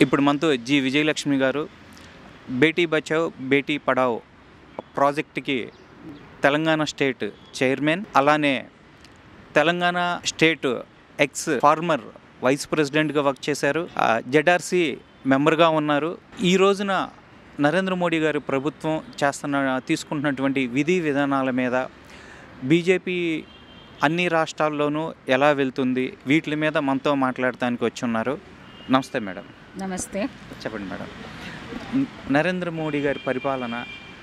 ఇప్పుడు మనతో జి విజయలక్ష్మి గారు బేటీ బచావ్ బేటీ పడావ్ ప్రాజెక్ట్కి తెలంగాణ స్టేట్ చైర్మన్ అలానే Telangana state ex former vice ప్రెసిడెంట్గా వర్క్ చేశారు జెడ్ఆర్సి మెంబర్గా ఉన్నారు ఈ రోజున నరేంద్ర మోడీ గారి ప్రభుత్వం చేస్తున్న తీసుకుంటున్నటువంటి విధి విధానాల మీద బీజేపీ అన్ని రాష్ట్రాల్లోనూ ఎలా వెళ్తుంది వీటి మీద మనతో మాట్లాడటానికి వచ్చి ఉన్నారు నమస్తే మేడం నమస్తే చెప్పండి మేడం న- నరేంద్ర మోడీ గారి పరిపాలన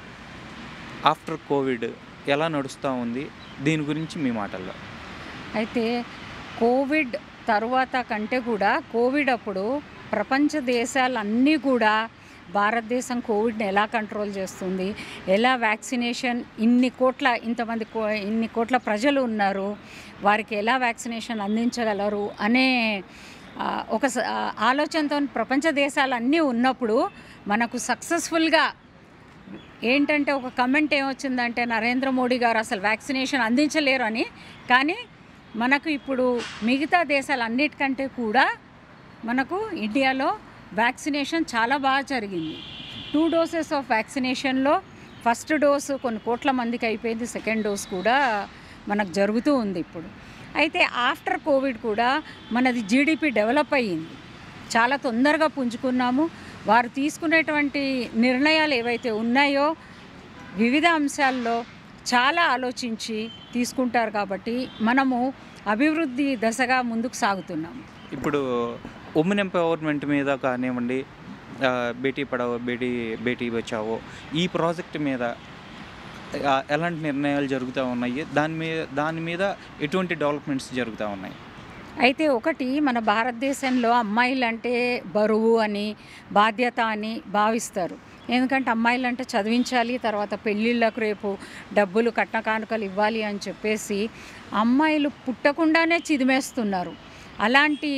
ఆఫ్టర్ కోవిడ్ ఎలా నడుస్తూ ఉంది దీని గురించి మీ మాటల్లో అయితే కోవిడ్ తరువాత కంటే కూడా కోవిడ్ అప్పుడు ప్రపంచ దేశాలన్నీ కూడా భారతదేశం కోవిడ్ని ఎలా కంట్రోల్ చేస్తుంది ఎలా వ్యాక్సినేషన్ ఇన్ని కోట్ల ఇంతమంది కో ఇన్ని కోట్ల ప్రజలు ఉన్నారు వారికి ఎలా వ్యాక్సినేషన్ అందించగలరు అనే ఆ, ఒక స- ఆ, ఆలోచనతో ప్రపంచ దేశాలన్నీ ఉన్నప్పుడు మనకు సక్సెస్ఫుల్గా ఏంటంటే ఒక కమెంట్ ఏమొచ్చిందంటే నరేంద్ర మోడీ గారు అసలు వ్యాక్సినేషన్ అందించలేరు అని కానీ మనకు ఇప్పుడు మిగతా దేశాలు అన్నిటికంటే కూడా మనకు ఇండియాలో వ్యాక్సినేషన్ చాలా బాగా జరిగింది టూ డోసెస్ ఆఫ్ వ్యాక్సినేషన్లో ఫస్ట్ డోసు కొన్ని కోట్ల మందికి అయిపోయింది సెకండ్ డోస్ కూడా మనకు జరుగుతూ ఉంది ఇప్పుడు అయితే ఆఫ్టర్ కోవిడ్ కూడా మనది జీడిపి డెవలప్ అయ్యింది చాలా తొందరగా పుంజుకున్నాము వారు తీసుకునేటువంటి నిర్ణయాలు ఏవైతే ఉన్నాయో వివిధ అంశాల్లో చాలా ఆలోచించి తీసుకుంటారు కాబట్టి మనము అభివృద్ధి దశగా ముందుకు సాగుతున్నాము ఇప్పుడు ఉమెన్ ఎంపవర్మెంట్ మీద కానివ్వండి ఆ, బేటీ పడావో బేటీ బేటీ బచావో ఈ ప్రాజెక్ట్ మీద ఆ, ఎలాంటి నిర్ణయాలు జరుగుతూ ఉన్నాయి దాని మీద దాని మీద ఎటువంటి డెవలప్మెంట్స్ జరుగుతూ ఉన్నాయి అయితే ఒకటి మన భారతదేశంలో అమ్మాయిలు అంటే బరువు అని బాధ్యత అని భావిస్తారు ఎందుకంటే అమ్మాయిలు అంటే చదివించాలి తర్వాత పెళ్ళిళ్ళకు రేపు డబ్బులు కట్న కానుకలు ఇవ్వాలి అని చెప్పేసి అమ్మాయిలు పుట్టకుండానే చిదిమేస్తున్నారు అలాంటి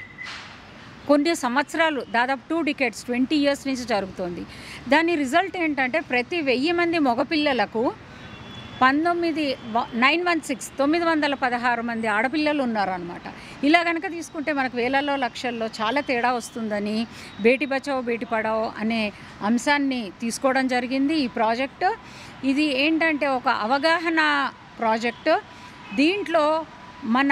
కొన్ని సంవత్సరాలు దాదాపు టూ డికెట్స్ ట్వంటీ ఇయర్స్ నుంచి జరుగుతుంది దాని రిజల్ట్ ఏంటంటే ప్రతి వెయ్యి మంది మగపిల్లలకు పంతొమ్మిది నైన్ వన్ సిక్స్ తొమ్మిది వందల పదహారు మంది ఆడపిల్లలు ఉన్నారనమాట ఇలా కనుక తీసుకుంటే మనకు వేలల్లో లక్షల్లో చాలా తేడా వస్తుందని బేటీ బచావో బేటీ పడావో అనే అంశాన్ని తీసుకోవడం జరిగింది ఈ ప్రాజెక్టు ఇది ఏంటంటే ఒక అవగాహన ప్రాజెక్టు దీంట్లో మన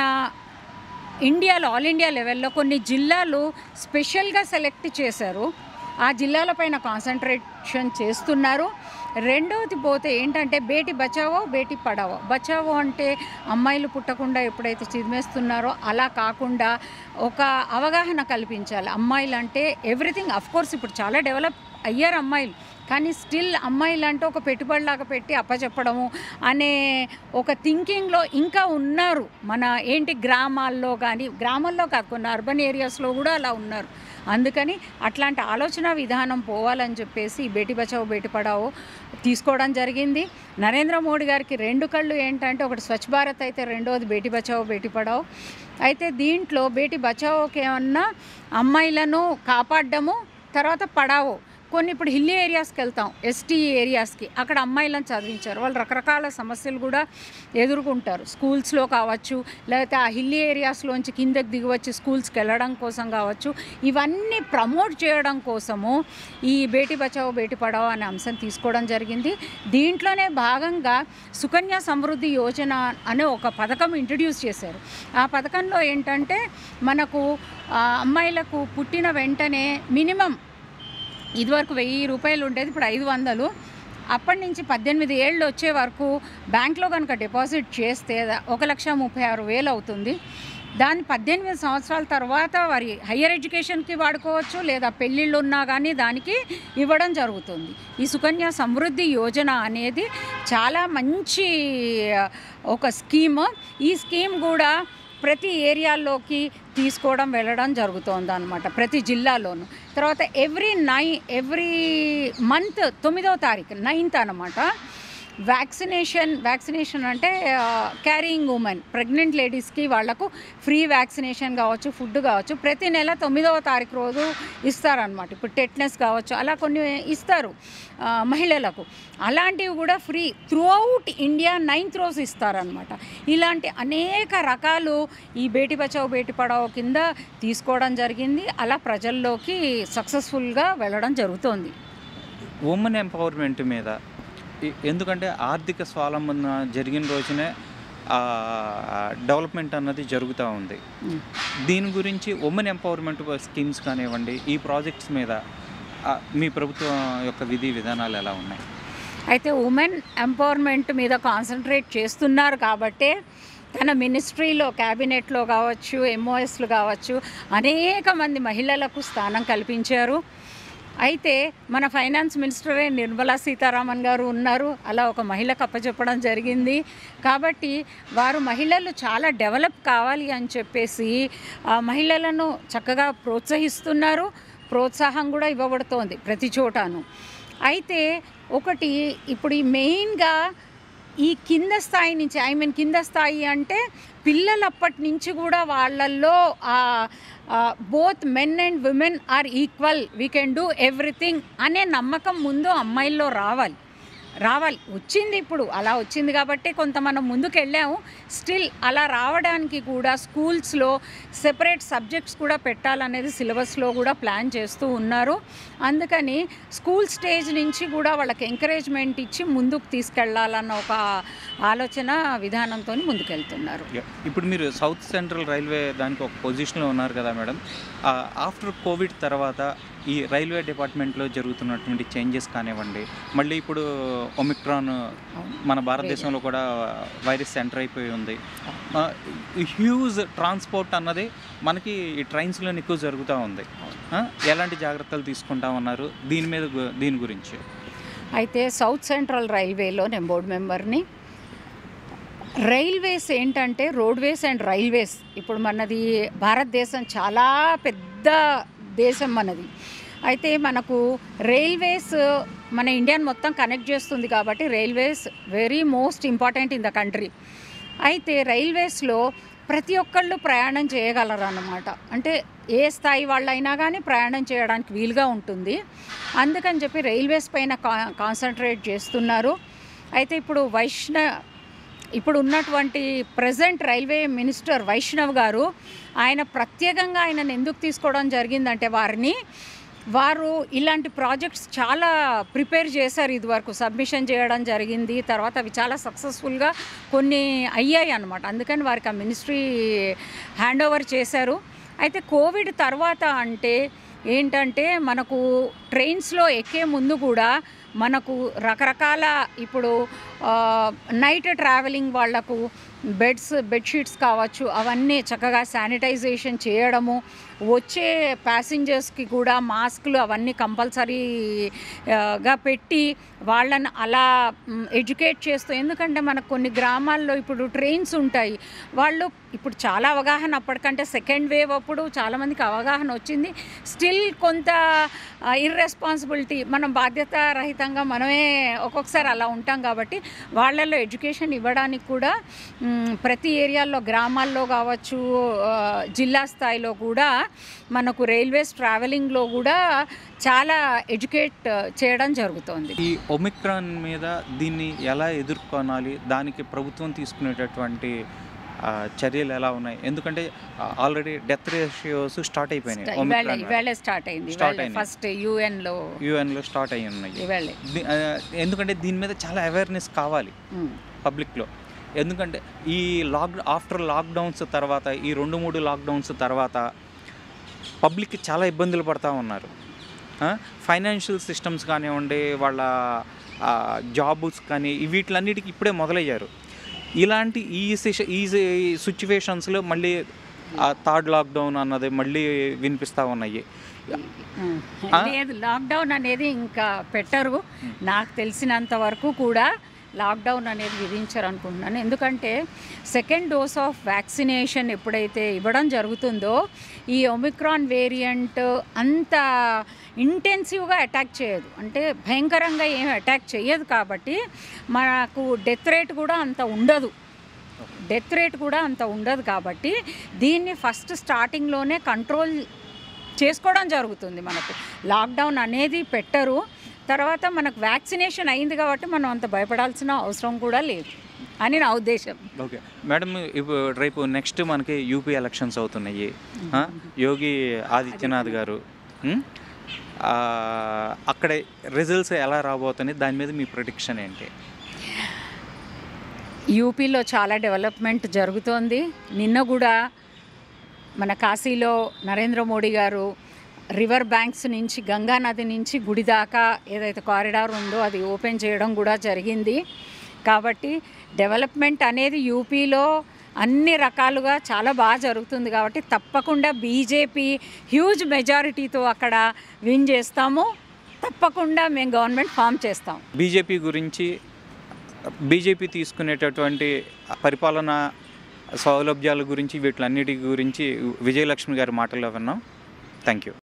ఇండియాలో ఆల్ ఇండియా లెవెల్లో కొన్ని జిల్లాలు స్పెషల్గా సెలెక్ట్ చేశారు ఆ జిల్లాలపైన కాన్సన్ట్రేషన్ చేస్తున్నారు రెండవది పోతే ఏంటంటే బేటీ బచావో బేటీ పడావో బచావో అంటే అమ్మాయిలు పుట్టకుండా ఎప్పుడైతే చిదిమేస్తున్నారో అలా కాకుండా ఒక అవగాహన కల్పించాలి అమ్మాయిలు అంటే ఎవ్రీథింగ్ అఫ్ కోర్స్ ఇప్పుడు చాలా డెవలప్ అయ్యారు అమ్మాయిలు కానీ స్టిల్ అమ్మాయిలు అంటే ఒక పెట్టుబడిలాగా పెట్టి అప్పచెప్పడము అనే ఒక థింకింగ్లో ఇంకా ఉన్నారు మన ఏంటి గ్రామాల్లో కానీ గ్రామాల్లో కాదు కొన్ని అర్బన్ ఏరియాస్లో కూడా అలా ఉన్నారు అందుకని అట్లాంటి ఆలోచన విధానం పోవాలని చెప్పేసి ఈ బేటీ బచావో బేటీ పడావో తీసుకోవడం జరిగింది నరేంద్ర మోడీ గారికి రెండు కళ్ళు ఏంటంటే ఒకటి స్వచ్ఛ భారత్ అయితే రెండవది బేటీ బచావో బేటీ పడావో అయితే దీంట్లో బేటీ బచావోకి ఏమన్నా అమ్మాయిలను కాపాడడము తర్వాత పడావో కొన్ని ఇప్పుడు హిల్లీ ఏరియాస్కి వెళ్తాం ఎస్టీ ఏరియాస్కి అక్కడ అమ్మాయిలను చదివించారు వాళ్ళు రకరకాల సమస్యలు కూడా ఎదుర్కొంటారు స్కూల్స్లో కావచ్చు లేకపోతే ఆ హిల్లీ ఏరియాస్లోంచి కిందకి దిగివచ్చి స్కూల్స్కి వెళ్ళడం కోసం కావచ్చు ఇవన్నీ ప్రమోట్ చేయడం కోసము ఈ బేటీ బచావో బేటీ పడావో అనే అంశం తీసుకోవడం జరిగింది దీంట్లోనే భాగంగా సుకన్య సమృద్ధి యోజన అనే ఒక పథకం ఇంట్రడ్యూస్ చేశారు ఆ పథకంలో ఏంటంటే మనకు ఆ, అమ్మాయిలకు పుట్టిన వెంటనే మినిమం ఇదివరకు వెయ్యి రూపాయలు ఉండేది ఇప్పుడు ఐదు వందలు అప్పటి నుంచి పద్దెనిమిది ఏళ్ళు వచ్చే వరకు బ్యాంక్లో కనుక డిపాజిట్ చేస్తే ఒక లక్ష ముప్పై ఆరు వేలు అవుతుంది దాన్ని పద్దెనిమిది సంవత్సరాల తర్వాత వారి హయ్యర్ ఎడ్యుకేషన్కి వాడుకోవచ్చు లేదా పెళ్ళిళ్ళు ఉన్నా కానీ దానికి ఇవ్వడం జరుగుతుంది ఈ సుకన్య సమృద్ధి యోజన అనేది చాలా మంచి ఆ, ఒక స్కీమ్ ఈ స్కీమ్ కూడా ప్రతి ఏరియాల్లోకి తీసుకోవడం వెళ్ళడం జరుగుతోంది అనమాట ప్రతి జిల్లాలోనూ తర్వాత ఎవ్రీ నై ఎవ్రీ మంత్ తొమ్మిదవ తారీఖు నైన్త్ అనమాట వ్యాక్సినేషన్ వ్యాక్సినేషన్ అంటే క్యారీయింగ్ ఉమెన్ ప్రెగ్నెంట్ లేడీస్కి వాళ్లకు ఫ్రీ వ్యాక్సినేషన్ కావచ్చు ఫుడ్ కావచ్చు ప్రతి నెల తొమ్మిదవ తారీఖు రోజు ఇస్తారనమాట ఇప్పుడు టెట్నెస్ కావచ్చు అలా కొన్ని ఇస్తారు ఆ, మహిళలకు అలాంటివి కూడా free throughout India ninth రోజు ఇస్తారనమాట ఇలాంటి అనేక రకాలు ఈ బేటీ బచావ్ బేటీ పడావ్ కింద తీసుకోవడం జరిగింది అలా ప్రజల్లోకి సక్సెస్ఫుల్గా వెళ్ళడం జరుగుతోంది ఉమెన్ ఎంపవర్మెంట్ మీద ఎ- ఎందుకంటే ఆర్థిక స్వావలంబన జరిగిన రోజునే ఆ, డెవలప్మెంట్ అన్నది జరుగుతూ ఉంది మ్. దీని గురించి ఉమెన్ ఎంపవర్మెంట్ స్కీమ్స్ కానివ్వండి ఈ ప్రాజెక్ట్స్ మీద ఆ, మీ ప్రభుత్వం యొక్క విధి విధానాలు ఎలా ఉన్నాయి అయితే ఉమెన్ ఎంపవర్మెంట్ మీద కాన్సన్ట్రేట్ చేస్తున్నారు కాబట్టే తన మినిస్ట్రీలో క్యాబినెట్లో కావచ్చు ఎంఓఎస్లు కావచ్చు అనేక మంది మహిళలకు స్థానం కల్పించారు అయితే మన ఫైనాన్స్ మినిస్టరే నిర్మలా సీతారామన్ గారు ఉన్నారు అలా ఒక మహిళకు అప్పచెప్పడం జరిగింది కాబట్టి వారు మహిళలు చాలా డెవలప్ కావాలి అని చెప్పేసి ఆ మహిళలను చక్కగా ప్రోత్సహిస్తున్నారు ప్రోత్సాహం కూడా ఇవ్వబడుతోంది ప్రతి చోటాను అయితే ఒకటి ఇప్పుడు ఈ మెయిన్గా ఈ కింద స్థాయి నుంచి ఐ మీన్ కింద స్థాయి అంటే పిల్లలప్పటి నుంచి కూడా వాళ్ళల్లో both men and women are equal we can do everything అనే నమ్మకం ముందు అమ్మాయిల్లో రావాలి రావాలి వచ్చింది ఇప్పుడు అలా వచ్చింది కాబట్టి కొంత మనం ముందుకు వెళ్ళాము స్టిల్ అలా రావడానికి కూడా స్కూల్స్లో సెపరేట్ సబ్జెక్ట్స్ కూడా పెట్టాలనేది సిలబస్లో కూడా ప్లాన్ చేస్తూ ఉన్నారు అందుకని స్కూల్ స్టేజ్ నుంచి కూడా వాళ్ళకి ఎంకరేజ్మెంట్ ఇచ్చి ముందుకు తీసుకెళ్లాలన్న ఒక ఆలోచన విధానంతో ముందుకెళ్తున్నారు ఇప్పుడు మీరు సౌత్ సెంట్రల్ రైల్వే దానికి ఒక పొజిషన్లో ఉన్నారు కదా మేడం ఆఫ్టర్ కోవిడ్ తర్వాత ఈ రైల్వే డిపార్ట్మెంట్లో జరుగుతున్నటువంటి చేంజెస్ కానివ్వండి మళ్ళీ ఇప్పుడు ఒమిక్రాన్ మన భారతదేశంలో కూడా వైరస్ ఎంటర్ అయిపోయి ఉంది హ్యూజ్ ట్రాన్స్పోర్ట్ అన్నది మనకి ఈ ట్రైన్స్లో ఎక్కువ జరుగుతూ ఉంది ఆ, ఎలాంటి జాగ్రత్తలు తీసుకుంటా ఉన్నారు దీని మీద గు- దీని గురించి అయితే సౌత్ సెంట్రల్ రైల్వేలో నేను బోర్డు మెంబర్ని రైల్వేస్ ఏంటంటే రోడ్వేస్ అండ్ రైల్వేస్ ఇప్పుడు మనది భారతదేశం చాలా పెద్ద దేశం మనది అయితే మనకు రైల్వేస్ మన ఇండియాని మొత్తం కనెక్ట్ చేస్తుంది కాబట్టి railways very most important in the country అయితే రైల్వేస్లో ప్రతి ఒక్కళ్ళు ప్రయాణం చేయగలరు అన్నమాట అంటే ఏ స్థాయి వాళ్ళైనా కానీ ప్రయాణం చేయడానికి వీలుగా ఉంటుంది అందుకని చెప్పి రైల్వేస్ పైన కా కాన్సన్ట్రేట్ చేస్తున్నారు అయితే ఇప్పుడు వైష్ణ ఇప్పుడు ఉన్నటువంటి ప్రజెంట్ రైల్వే మినిస్టర్ వైష్ణవ్ గారు ఆయన ప్రత్యేకంగా ఆయనను ఎందుకు తీసుకోవడం జరిగిందంటే వారిని వారు ఇలాంటి ప్రాజెక్ట్స్ చాలా ప్రిపేర్ చేశారు ఇదివరకు సబ్మిషన్ చేయడం జరిగింది తర్వాత అవి చాలా సక్సెస్ఫుల్గా కొన్ని అయ్యాయి అనమాట అందుకని వారికి ఆ మినిస్ట్రీ హ్యాండ్ ఓవర్ చేశారు అయితే కోవిడ్ తర్వాత అంటే ఏంటంటే మనకు ట్రైన్స్లో ఎక్కే ముందు కూడా మనకు రకరకాల ఇప్పుడు నైట్ ట్రావెలింగ్ వాళ్లకు బెడ్స్ బెడ్షీట్స్ కావచ్చు అవన్నీ చక్కగా శానిటైజేషన్ చేయడము వచ్చే ప్యాసింజర్స్కి కూడా మాస్కులు అవన్నీ కంపల్సరీగా పెట్టి వాళ్ళని అలా ఎడ్యుకేట్ చేస్తూ ఎందుకంటే మనకు కొన్ని గ్రామాల్లో ఇప్పుడు ట్రైన్స్ ఉంటాయి వాళ్ళు ఇప్పుడు చాలా అవగాహన అప్పటికంటే సెకండ్ వేవ్ అప్పుడు చాలామందికి అవగాహన వచ్చింది స్టిల్ కొంత ఇర్రెస్పాన్సిబిలిటీ మనం బాధ్యత రహితంగా మనమే ఒక్కొక్కసారి అలా ఉంటాం కాబట్టి వాళ్ళల్లో ఎడ్యుకేషన్ ఇవ్వడానికి కూడా మ్, ప్రతి ఏరియాల్లో గ్రామాల్లో కావచ్చు ఆ, జిల్లా స్థాయిలో కూడా మనకు రైల్వేస్ ట్రావెలింగ్లో కూడా చాలా ఎడ్యుకేట్ చేయడం జరుగుతోంది ఈ ఒమిక్రాన్ మీద దీన్ని ఎలా ఎదుర్కొనాలి దానికి ప్రభుత్వం తీసుకునేటటువంటి ఆ, చర్యలు ఎలా ఉన్నాయి ఎందుకంటే ఆల్రెడీ డెత్ రేషియోస్ స్టార్ట్ అయిపోయినాయి ఇవాళ ఒమిక్రాన్ ఇవాళే స్టార్ట్ అయింది Start ఇవాళ అయింది. ఫస్ట్ యూఎన్లో యుఎన్లో స్టార్ట్ అయి ఉన్నాయి ఇవాళే ది- ఆ, ఎందుకంటే దీని మీద చాలా అవేర్నెస్ కావాలి మ్. పబ్లిక్లో ఎందుకంటే ఈ లాక్ ఆఫ్టర్ లాక్డౌన్స్ తర్వాత ఈ రెండు మూడు లాక్డౌన్స్ తర్వాత పబ్లిక్ చాలా ఇబ్బందులు పడతా ఉన్నారు ఫైనాన్షియల్ సిస్టమ్స్ కానివ్వండి వాళ్ళ జాబ్స్ కానీ ఈ వీటిలన్నిటికీ ఇప్పుడే మొదలయ్యారు ఇలాంటి ఈ సిష- ఈ సిచ్యువేషన్స్లో మళ్ళీ థర్డ్ లాక్డౌన్ అన్నది మళ్ళీ వినిపిస్తూ ఉన్నాయి ఉమ్. ఆ? లేదు లాక్డౌన్ అనేది ఇంకా పెట్టరు నాకు తెలిసినంత వరకు కూడా లాక్డౌన్ అనేది విధించారు అనుకుంటున్నాను ఎందుకంటే సెకండ్ డోస్ ఆఫ్ వ్యాక్సినేషన్ ఎప్పుడైతే ఇవ్వడం జరుగుతుందో ఈ ఒమిక్రాన్ వేరియంట్ అంత ఇంటెన్సివ్గా అటాక్ చేయదు అంటే భయంకరంగా ఏం అటాక్ చేయదు కాబట్టి మనకు డెత్ రేట్ కూడా అంత ఉండదు డెత్ రేట్ కూడా అంత ఉండదు కాబట్టి దీన్ని ఫస్ట్ స్టార్టింగ్లోనే కంట్రోల్ చేసుకోవడం జరుగుతుంది మనకు లాక్డౌన్ అనేది పెట్టరు తర్వాత మనకు వ్యాక్సినేషన్ అయింది కాబట్టి మనం అంత భయపడాల్సిన అవసరం కూడా లేదు అని నా ఉద్దేశం ఓకే మేడం ఇప్పుడు రేపు నెక్స్ట్ మనకి యూపీ ఎలక్షన్స్ అవుతున్నాయి ఆ, యోగి ఆదిత్యనాథ్ గారు ఉమ్, ఆ, అక్కడ రిజల్ట్స్ ఎలా రాబోతున్నాయి దాని మీద మీ ప్రొడిక్షన్ ఏంటి యూపీలో చాలా డెవలప్మెంట్ జరుగుతోంది నిన్న కూడా మన కాశీలో నరేంద్ర మోడీ గారు రివర్ బ్యాంక్స్ నుంచి గంగా నది నుంచి గుడి దాకా ఏదైతే కారిడార్ ఉందో అది ఓపెన్ చేయడం కూడా జరిగింది కాబట్టి డెవలప్మెంట్ అనేది యూపీలో అన్ని రకాలుగా చాలా బాగా జరుగుతుంది కాబట్టి తప్పకుండా బీజేపీ హ్యూజ్ మెజారిటీతో అక్కడ విన్ చేస్తాము తప్పకుండా మేము గవర్నమెంట్ ఫామ్ చేస్తాం బీజేపీ గురించి బీజేపీ తీసుకునేటటువంటి పరిపాలన సౌలభ్యాల గురించి వీటిలన్నిటి గురించి విజయలక్ష్మి గారి మాటల్లో విన్నాం థ్యాంక్ యూ